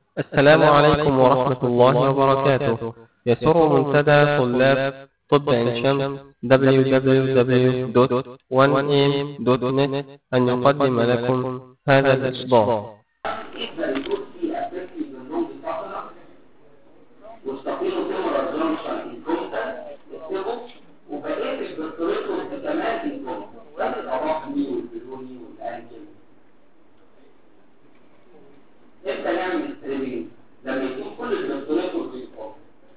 السلام عليكم ورحمة الله وبركاته يسر منتدى طلاب طب عين شمس www.1am.net أن يقدم لكم هذا الإصدار يقدر يكون في افكتيف بالنوم بتاعنا واستقيلوا فيهم الرزولوشن انكومتر يكتبوا وبقيه البرتوريتو كمان انكومتر ده الأراقمي والبلوني والانجل امتى نعمل ستريمينج لما يكون كل البرتوريتو في الكومتر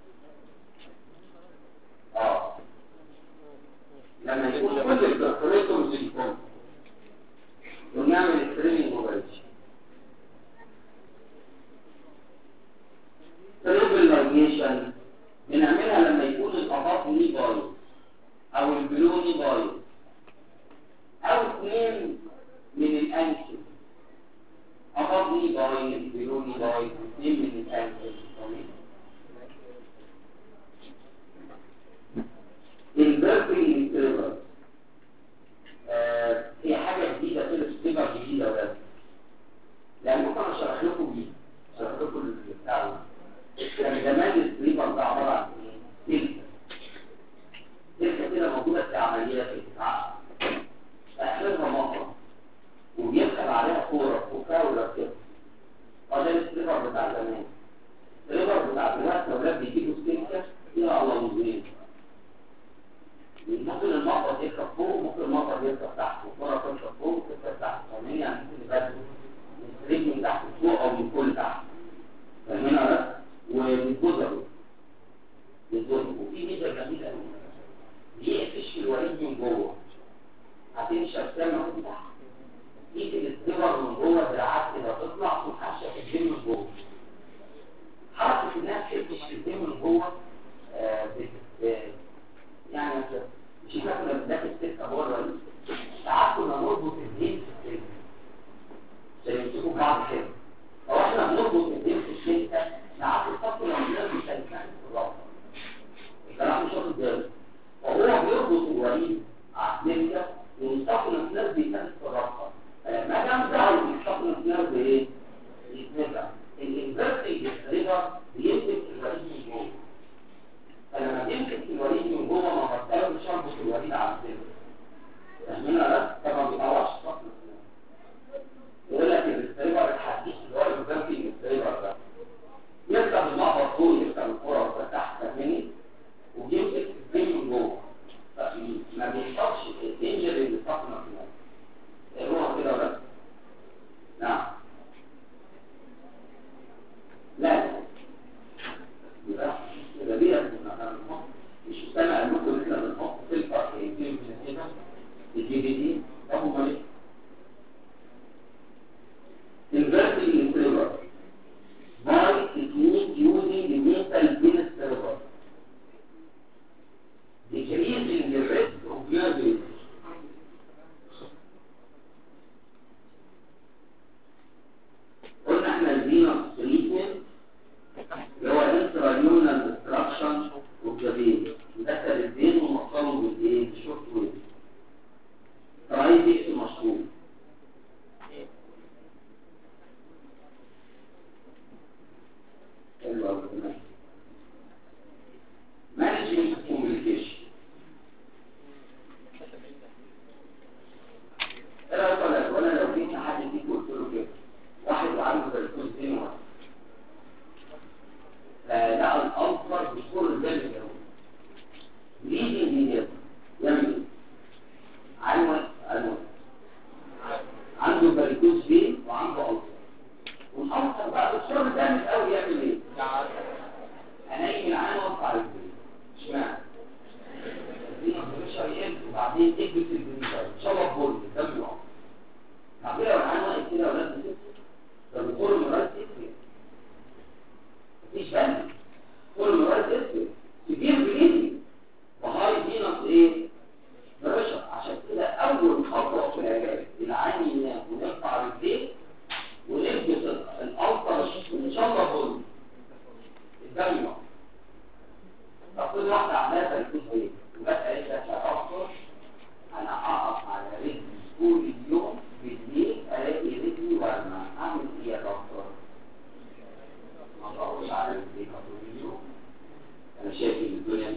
اه لما يكون كل البرتوريتو في الكومتر ونعمل ستريمينج موبايلش سيرفيلايزيشن بنعملها لما يكون الأضاف ليه بايظ أو البلوني بايظ أو اثنين من الأنكل أضاف ليه بايظ بلوني بايظ اثنين من الأنكل البرفي سيرفر هي حاجة جديدة كده سيرفر جديدة ولا لأن ممكن أشرح لكم بيه أشرح لكم البتاع كان زمان السليبر ده عبارة عن ايه؟ سلكة سلكة كده موجودة في عملية في الدفاع احلامها مطر وبيركب عليها كورة وكاولة كده وده السليبر بتاع زمان السليبر بتاع دلوقتي اولاد بيجيبوا سلكة فيها ألموزين ممكن المطر يركب فوق ممكن المطر يركب تحت والكورة تركب فوق وتركب تحت فاهمين يعني ممكن يبدل من من تحت فوق أو من كل تحت فاهمين ولا وبالجزر بالجزر وفي ميزه جميله قوي بيقفش الوريد من جوه هتمشي السما من تحت ايد الاستبر من جوه دراعات كده تطلع وتحشى في الدم من جوه حركه الناس تقفش في الدم من جوه آه يعني مش احنا كنا بندخل السكه جوه الوريد ساعات كنا نربط الدين في السكه زي يمسكوا بعض كده لو احنا بنربط الدين في السكه ساعات الخط العملية مش هيكون في الرابطة الكلام مش واخد باله وهو بيربط الوريد عقلية ومستقل الناس بيتنس في الرابطة ما دام دعوا مستقل الناس بايه؟ يتنبع الانفرتي ريفر بيمسك الوريد من جوه فلما بيمسك الوريد من جوه ما بطلوا مش هربط الوريد على الصدر فاهمين ولا طبعا بيطلعش مستقل يقول لك الريفر الحديث اللي هو الانفرتي ريفر ده يركب المعبر فوق يركب الكرة تحت فاهمني وبيمسك الدين من جوه ما بيحصلش الدينجر اللي بيستقنا في الناس كده ولا نعم لا يبقى كده بيها مش سامع انكم احنا بنحط فلتر كيتين في هنا الجي دي دي ابو مالك inverting interior by technique using the metal pin server. Decreasing the risk of nervous قلنا احنا الفينوس تريتمنت اللي هو انترانيونال ديستراكشن والجبين ندخل الدين ونوصله بالايه؟ بالشورت ويف. ترايزكس مشروط managing communication انا ولا ولا لو جيت حد فيك قلت له كده واحد عنده تلفون سنين واحد فلقى الأنصر بصور الجامد قوي ليه دي يعمل عنوان عنوان عنده باريكوز بيه وعنده أنصر والأنصر بقى بصور الجامد قوي يعمل ايه؟ انيم العين وارفع الجري اشمعنى دي البريشر يقل وبعدين تكبس الجري شبك بول الدم يقع بعدين لو العين واقف كده ولا بتكبس فبتقول المرات تكبس مفيش بند كل المرات تكبس كبير بجدي وهاي فينس ايه بريشر عشان كده اول خطوه في العلاج العين ينام ونرفع رجليه ونلبس الالتر ان شاء الله بول الدم يقع فكل واحدة عمالة تكون ايه وبس قالت لك يا دكتور انا هقف على رجلي طول اليوم بالليل الاقي رجلي ورمة اعمل ايه يا دكتور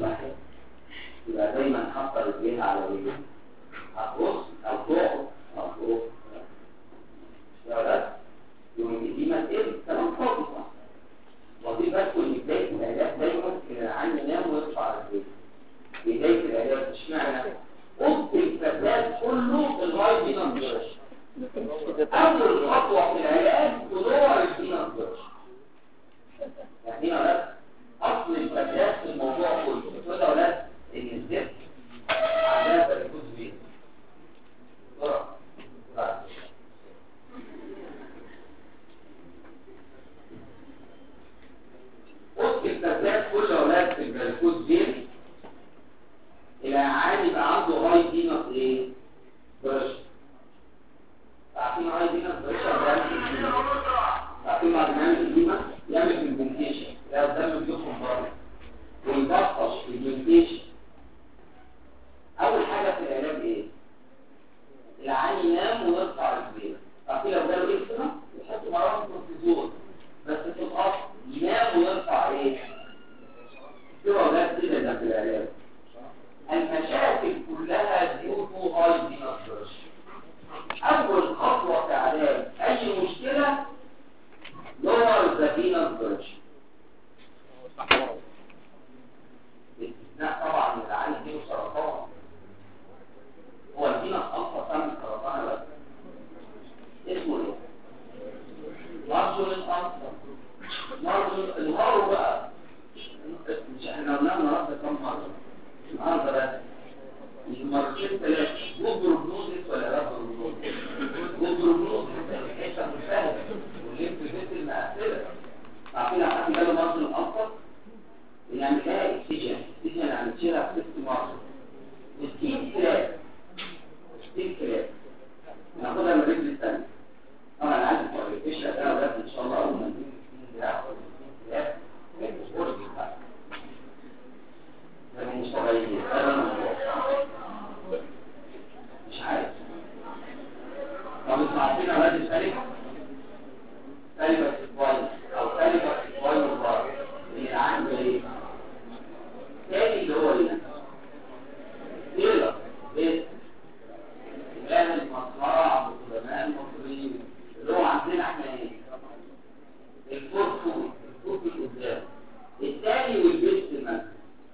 واحد يبقى دايما حاطه رجليها على رجليها هتبص او تقعد او تروح يا ولد يوم دي ما تقل كلام فاضي صح وظيفة كل بداية العلاج دايما ان العين ينام ويرفع رجليه بداية العلاج اشمعنى؟ قلت الفساد كله لغاية دي ما أول خطوة في العلاج تدور الدين الزوج يعني هنا ولاد أصل الفساد في الموضوع كله تقول يا ولاد إن الزفت عندنا تركز بيه بسرعة بسرعة. أصل الفساد كله يا ولاد في الجلوكوز بيه العيان يبقى عنده هاي دينس ايه؟ برش عارفين هاي دينس برش عارفين بعد ما يعمل الديمة يعمل بالبنكيشن لا الدم بيخرج بره ويبطش في البنكيشن اول حاجة في العلاج ايه؟ العيان ينام ويرفع رجليه عارفين لو جاله ايه كده يحط مرات كورتيزون بس في الاصل ينام ويرفع ايه؟ كده اولاد كده ده في العلاج المشاكل كلها ديوتو هاي ديناسترش اول خطوة في علاج اي مشكلة لور ذا ديناسترش باستثناء طبعا من العين دي سرطان هو الديناس الفا سمي سرطان بس اسمه ايه؟ مارجول الانفا مارجول الهارو بقى مش احنا قلنا النهارده كم مره النهارده بس المرتين ثلاثة جود بروجنوزيس ولا لا بروجنوزيس جود بروجنوزيس الحته مشاهدة والليمف بيت المقفلة عارفين لو حد جاله مرض الأنفر بنعملها اكسجين اكسجين يعني تشيلها في ست مرض وستين كلاب ستين كلاب ناخدها من الرجل الثانية طبعا عايز الكواليفيشن ده بس ان شاء الله اول ما نجيب ستين كلاب كلاب الاسبوع بتاعنا ده مش طبيعي هذا الموضوع مش عارف طب انتوا عارفين اولاد الفالك فالك كويس او فالك كويس بره اللي عنده ايه تاني اللي هو ايه تيلر بيت الاهل المسمرة والقدماء المصريين اللي هو عندنا احنا ايه الفور فود الفور في قدام الثاني والبيت المنزل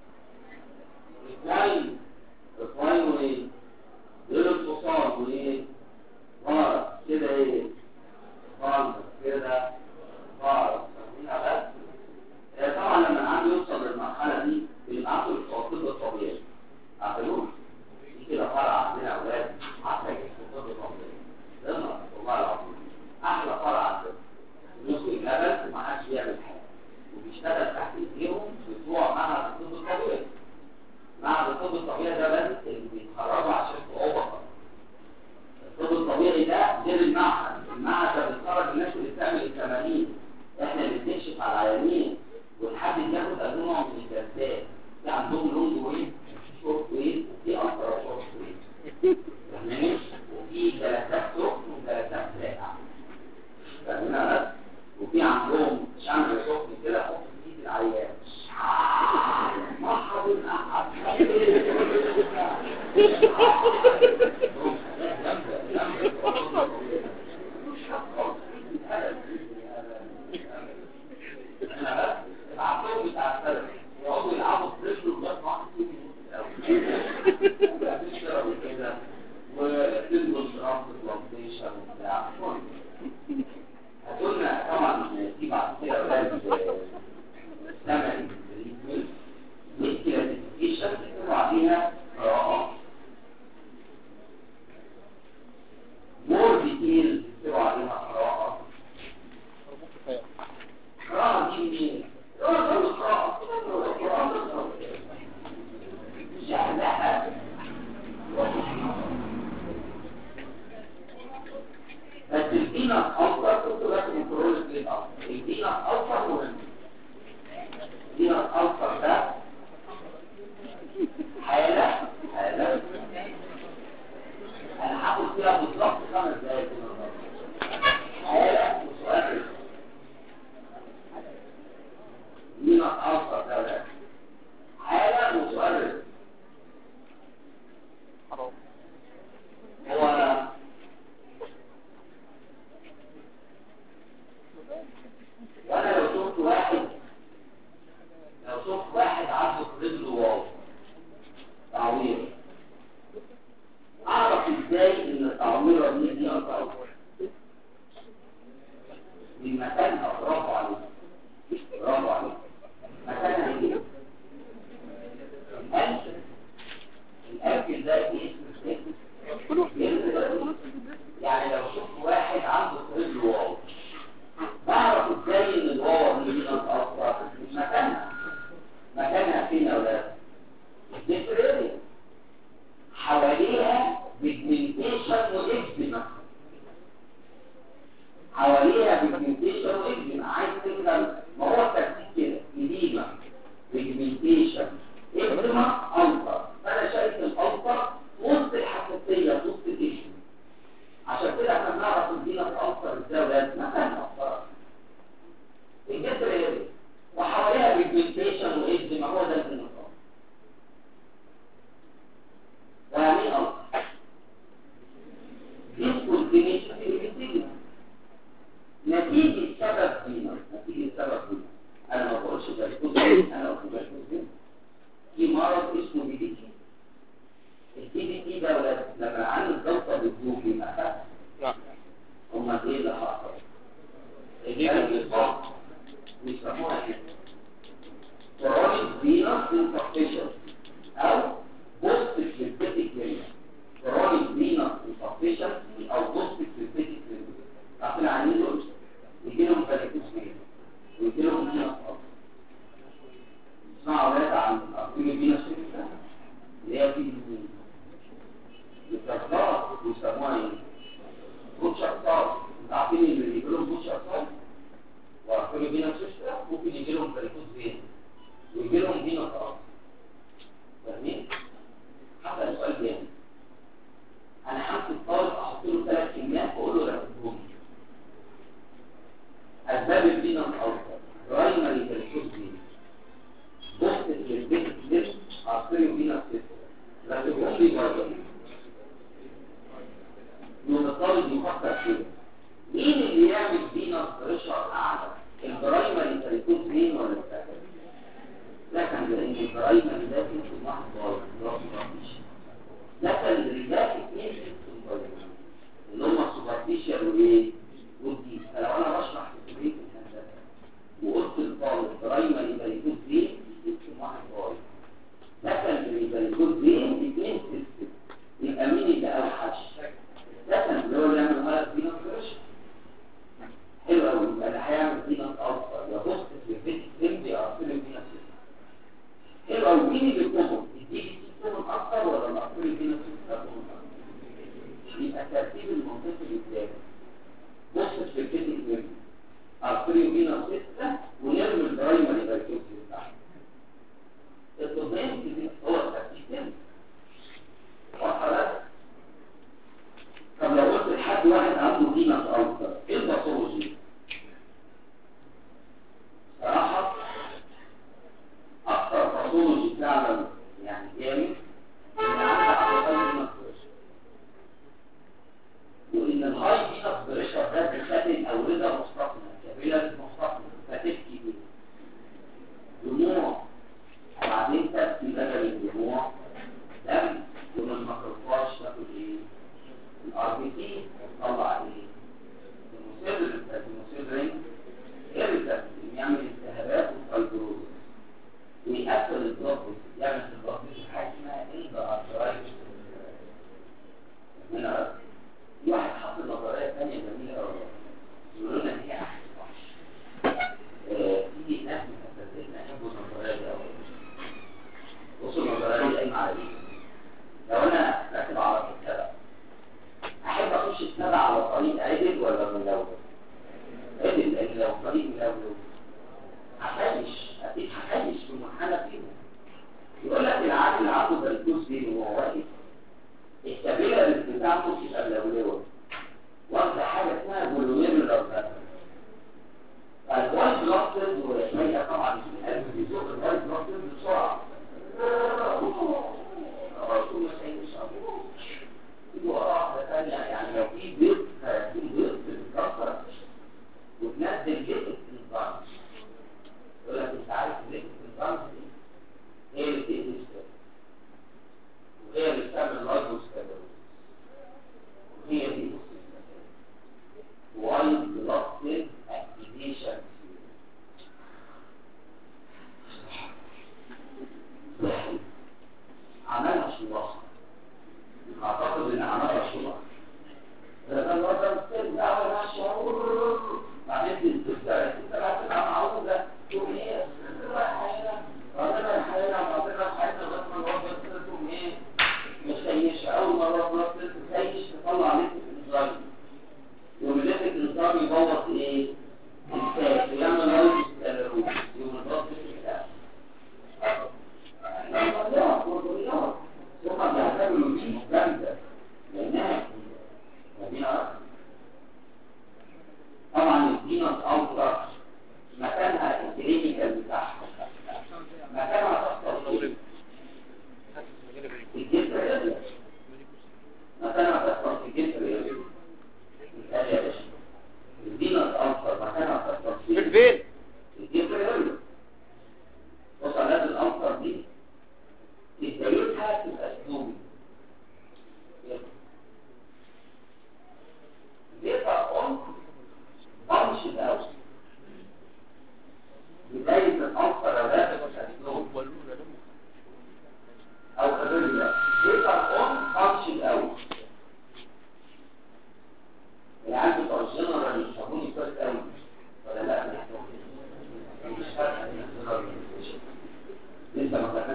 الكوين الكوين وايه غير الفصال وايه غارة كده ايه غارة كده غارة فاهمينها بس آه، طبعا لما العام يوصل للمرحلة دي بنبعته للطب الطبيعي عقلوه دي كده فرع عندنا اولاد حتى في الطب الطبيعي لما والله العظيم احلى فرع عندنا نص اللبن وما حدش بيعمل حاجه وبيشتغل تحت ايديهم بتوع معهد الطب الطبيعي معهد الطب الطبيعي ده بس اللي بيتخرجوا عشان صعوبة الطب الطبيعي ده غير المعهد المعهد ده بيتخرج الناس اللي بتعمل التمارين احنا اللي بنكشف على العيانين والحد بياخد نوع من الجلسات في عندهم لونج ويت شورت ويت وفي اكتر شورت ويت فاهماني وفي جلسات سخن وجلسات ساقعه فاهمين بس وفي عندهم شمع سخن كده حط في ايد العيان مرحبا احد العقل بتاع السلف يقعدوا يلعبوا برجله لغايه ما واحد فيهم يموت الاول يشربوا كده ويدوا شراب بلانتيشن وبتاع هتقولنا طبعا في بعد كده اولاد ثمن والكلاسيفيكيشن تكتبوا عليها قراءات مور ديتيل تكتبوا عليها قراءات قراءة دي منين؟ قراءة قراءة قراءة شهدها بس الدينا أفضل كنت لكم كنترول الدين أفضل الدينا أفضل مهم الدينا الأفضل ده حالة حالة أنا هاخد فيها بالظبط خمس دقايق حالة وسؤال دينا الأفضل ده ده حالة وانا لو شفت واحد لو شفت واحد عنده في رجله واو تعوير اعرف ازاي ان التعويره دي دي تعوير من مكانها برافو عليك برافو عليك مكانها ايه الانسل الانسل ده ايه اسمه يعني لو شفت واحد عنده في رجله واو بعرف ازاي ان الواو دي بتتاثر مش مكانها مكانها فين يا اولاد الديفريريا حواليها بيجمنتيشن واكزيما حواليها بيجمنتيشن واكزيما عايز تفهم ما هو الترتيب كده اديما بيجمنتيشن اكزيما الفا فانا شايف الالفا وسط الحساسيه وسط الجسم عشان كده احنا بنعرف الدينا تاثر ازاي ولاد مكانها اثرت الجسر وحواليها بيجمنتيشن واكزيما هو ده الدينا يعني ألفا discontinuation في الانتاج نتيجة سبب دينا نتيجة سبب دينا أنا ما بقولش ده الكوز أنا أقول ده الكوز في مرض اسمه دي دي تي الدي دي تي ده ولاد لما عن الجلطة بتدوب يبقى خف لا هما ايه اللي حصل؟ الجلد الضغط بيسموها ايه؟ chronic venous insufficiency أو post synthetic chronic venous insufficiency أو post synthetic عارفين عن دول يجي لهم فاليكوس مين ويجي لهم فينوس أصلا اسمعوا ولاد عن أرقام فينوس اللي هي في الكربات بيسموها ايه؟ بوتشر صار انتوا عارفين اللي بيجي لهم بوتشر صار وأرقام فينوس ممكن يجي لهم فاليكوس فين ويجي لهم فينوس أصلا فاهمين؟ حتى سؤال جامد انا همسك طالب احط له ثلاث كلمات واقول له رتبهم اسباب الفينوس الالفا برايمري تلفوز دي بوست البيت ليف ارتريو فينوس رتبهم لي برضه من الطالب يفكر كده مين اللي يعمل فينوس بريشر اعلى البرايمري تلفوز مين ولا السكندري لكن لان البرايمري ده في واحد ضارب لكن الرجال اثنين سيستم اللي هم السوبرفيشال وايه والدي فلو انا بشرح في كليه الهندسه وقلت للطالب برايمري بريكوز دي سيستم واحد ضارب لكن البريكوز دي اثنين سيستم يبقى مين اللي اوحش لكن اللي هو اللي يعمل غلط فينا فريش حلو قوي يبقى اللي هيعمل فينا اكتر يا بص في البيت سيستم بيأثر فينا سيستم حلو قوي مين اللي بيقوم يديك تكون اكتر ولا الاكتر يدينا تكون اكتر يبقى ترتيب المنطقي ازاي بص في البيت الجيم ارتري بينا ستة ونرمي البرايمري بايكوز بتاعنا التضمين هو الترتيب كده واضحه بس طب لو قلت لحد واحد عنده فينس التر ايه الباثولوجي صراحه اكتر باثولوجي فعلا يعني جامد ان عندك عضلات النفس وان الهاي فينس بريشر ده بيخلي الاورده مستقيمه كابيلارز مستقيمه فتبكي بيه دموع وبعدين تبكي بدل الدموع دم ومن الميكروفاج تاكل ايه الار بي تي تطلع ايه المسيرين المسيرين ايريتابل يعمل التهابات وفايبروز ويقفل الضغط يعمل في الضغط حاجه اسمها اندارترايتس من عرض في واحد حط نظريه ثانيه جميله قوي يقولوا لنا هي احسن في ناس من اساتذتنا يحبوا النظريه دي قوي بصوا النظريه دي قايمه على ايه؟ لو انا راكب على السبع احب اخش السبع على طريق عدل ولا ملون؟ عدل لان لو طريق ملون هخلش اكيد هخلش في المرحله فيهم يقول لك العقل اللي عنده بريكوز دي وهو واقف الكابيلاريز بتاعته تبقى ملونه واخده حاجه اسمها بولوميرولار باترن فالوايت بلاد سيلز وهي طبعا القلب بيزق الوايت بلاد سيلز بسرعه الرسول ما سيدش يجي ورا واحده ثانيه يعني لو في بيض هيكون بيض بتتكسر وتنزل جسم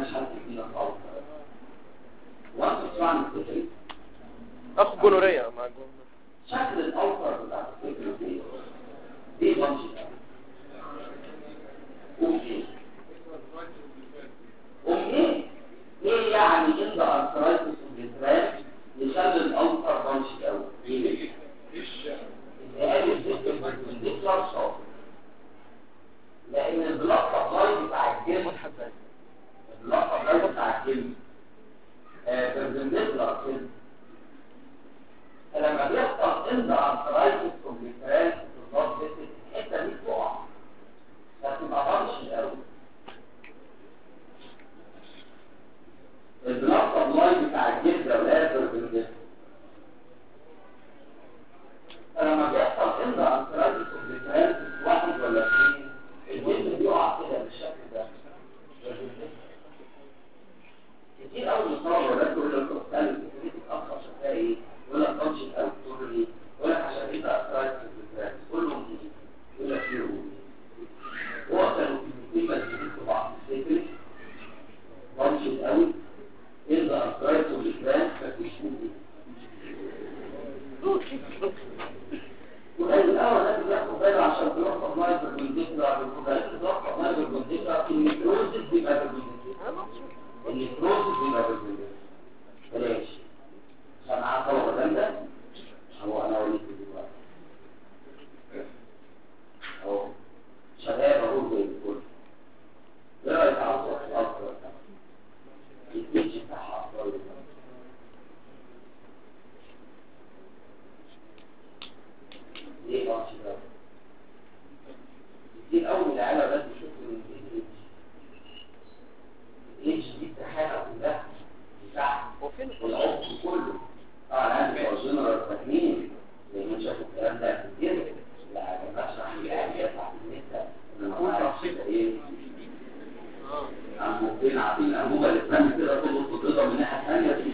مش هتدينا خالص وانت بتسمع عن الفكرة اخد جونوريا مع جون- شكل الاوتر بتاع الفكرة دي دي بنش قوم ايه قوم ايه ايه يعني عند ارثرايتس والجدران يخلي الاوتر بنش قوي ايه الذهاب الجسم بالديكلار شاطر لان البلاك سبلاي بتاع الجسم البلاك سبلاي بتاع الجسم بالديكلار كده فلما بيحصل عند ارثرايتس والجدران في الضغط الحته دي تقع فتبقى بنش قوي البلاك سبلاي بتاع الجلد لازم بالجسم فلما بيحصل عند انتراجيس والذكريات واحد ولا اثنين الجسم بيقع كده بالشكل ده كتير قوي مصاب ولا تقول لك تختلف كتير تتاخر شكلها ايه يقول لك بنش او تقول لي يقول لك عشان انت انتراجيس والذكريات كله ايه يقول لك ايه هو كانوا في كلمه في بعض الفكر بنش قوي إذا أفرادت الإسلام ففيش ممكن وقال الأول لازم ياخد باله عشان تلقى مايك بالذكرى بالكوبايات تلقى مايك بالذكرى في النيكروزيس بيبقى بالذكرى النيكروزيس بيبقى بالذكرى بلاش عشان عارفة هو الكلام ده هو أنا أقول لك دلوقتي أهو شباب أقول زي الفل إيه رأيك على الصوت الأكبر البيج بتاعها أفضل ليه ماتش ده؟ كتير قوي من العيال بس يشوفوا من الايدج الايدج دي التحالة كلها بتاعها وفين والعمق كله طبعا عندي جنرال فاهمين لان شافوا الكلام ده كتير لا ما ينفعش احكي يعني يطلع في النت ان انا اعرف ايه أنبوبين عبد الأنبوبة اللي بتعمل كده تضغط وتضغط من الناحية الثانية دي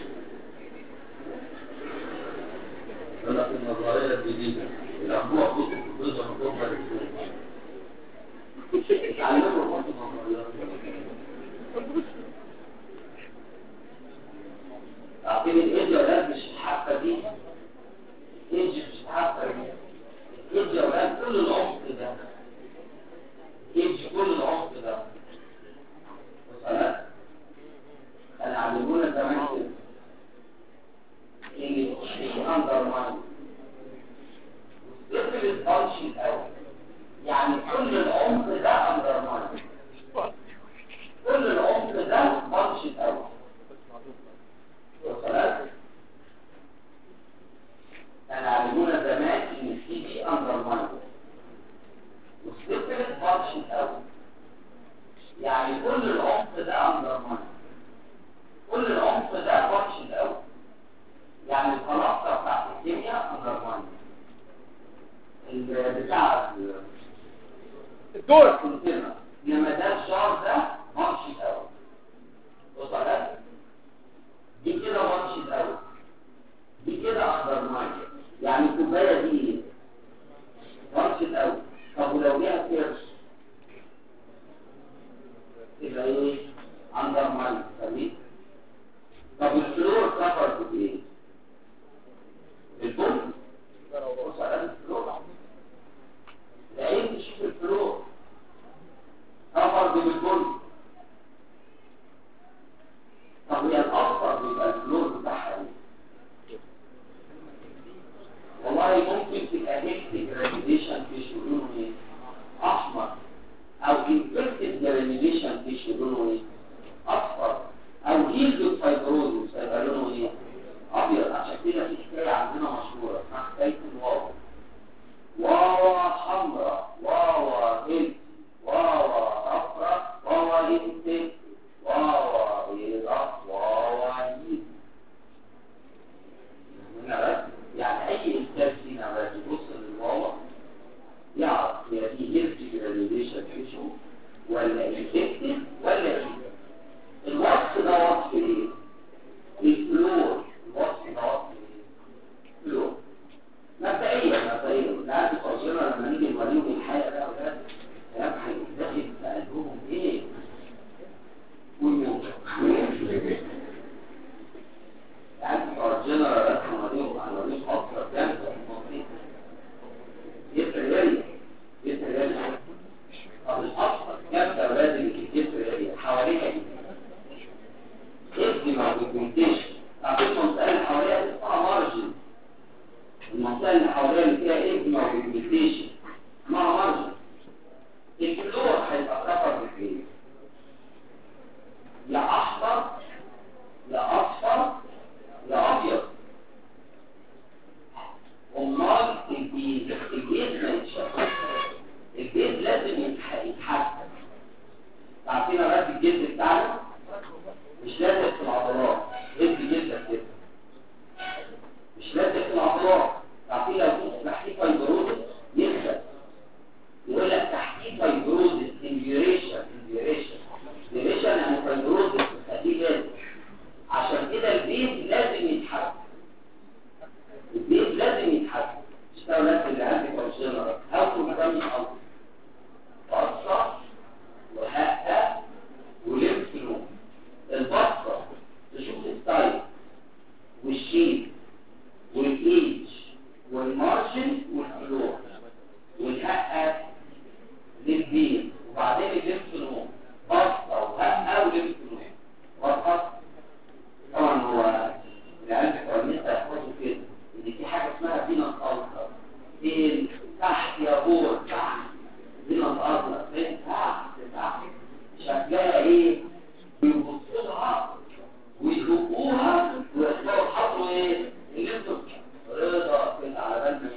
يقول لك النظرية الجديدة الأنبوبة بتضغط وتضغط وتضغط اتعلموا برضه النظريات عارفين الايد يا ولاد مش الحافة دي الايد مش الحافة دي الايد يا ولاد كل العمق ده الايد كل العمق ده وصلت كان يعلمونا زمان كده ان في اندر مايند والسيفل البانش الاول يعني كل العمق ده اندر مايند كل العمق ده بانش الاول وصلت كان يعلمونا زمان ان في دي اندر مايند والسيفل البانش الاول يعني كل العمق ده اندر ماين كل العمق ده بانش الاول يعني الخلاصه بتاعت الكيمياء اندر ماين بتاع الدور الكونتينر انما ده الشعر ده بانش الاول وصلت دي كده بانش الاول دي كده اندر ماين يعني الكوبايه دي ايه؟ بانش الاول طب ولو ليها كيرش تبقى ايه اندر ماين فاهمين طب الفلور كفر بايه البن بص على الفلور العين تشوف الفلور كفر بالبن طب هي الاصفر بيبقى الفلور بتاعها ايه والله ممكن تبقى هيك جراديشن في شؤون ايه احمر او infected granulation tissue لونه ايه اصفر او هيلد فايبروزس هيبقى لونه ايه ابيض عشان كده في حكايه عندنا مشهوره اسمها حكايه الواوا واوا حمراء واوا هيلد واوا صفراء واوا هيلد واوا بيضاء واوا هيلد هنا بس يعني اي انسان فينا بس يبص للواوا يعرف هي دي هيلثي جرانيوليشن تيشو ولا انفكتيف ولا ايه الوصف ده وصف ايه الفلور الوصف ده وصف ايه فلور مبدئيا مبدئيا العيال الصغيره لما نيجي نوريهم الحاله ده وده كلام هيتدخل في قلبهم ايه ويموت عارفين رد الجلد بتاعنا مش لازق في العضلات رد جلدك كده مش لازق في العضلات عارفين لو كنت تحتيه فايبروزس يخلق يقول لك تحتيه فايبروزس انفيوريشن انفيوريشن انفيوريشن يعني فايبروزس تخليه لازق عشان كده البيت لازم يتحرك البيت لازم يتحرك اشتغل نفس اللي عندك والجنرال او تسمي الارض بصه وهقه ولمس نوم البصه تشوف الستايل والشيب والايج والمارجن والفلور والهقه للبين وبعدين اللمس نوم بصه وهقه ولمس نوم وضحت طبعا هو العلم بتوع النساء يحفظوا كده ان في حاجه اسمها فينا الالتر فين تحت يا بور تحت فينا الالتر فين تحت تحت شكلها ايه بيبصوا لها ويزقوها ويختاروا حطوا ايه اللي انتوا رضا كده على بال ما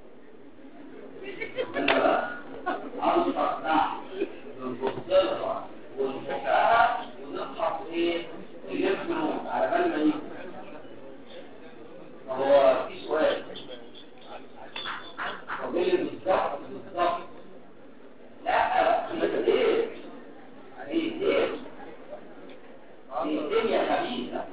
يجي انا بقى انشط تحت بنبص لها ونفكها ونضحك ايه اللي نوم على بال ما يجي هو في سؤال طب ايه بالظبط بالظبط لا ليه ليه ليه دي الدنيا خبيثه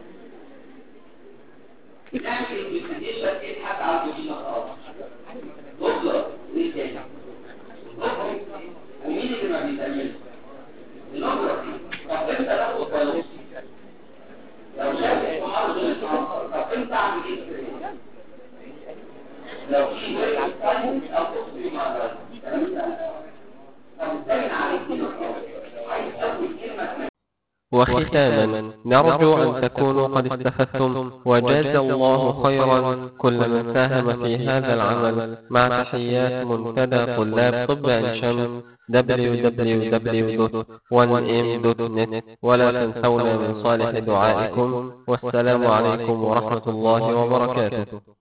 نعمل انفستيجيشن ايه حد عنده دي خلاص دكتور ايه تاني دكتور ومين اللي ما بيتعملش النظرة طب انت تاخد بيوصي لو شايف حمار غير العنصر طب انت اعمل ايه لو في غير الثاني او تصبي مع ذلك الكلام ده طب ازاي نعالج دي عايز اول كلمه وختاما نرجو أن تكونوا قد استفدتم وجاز الله خيرا كل من ساهم في هذا العمل مع تحيات منتدى طلاب طب عين شمس www.1m.net ولا تنسونا من صالح دعائكم والسلام عليكم ورحمة الله وبركاته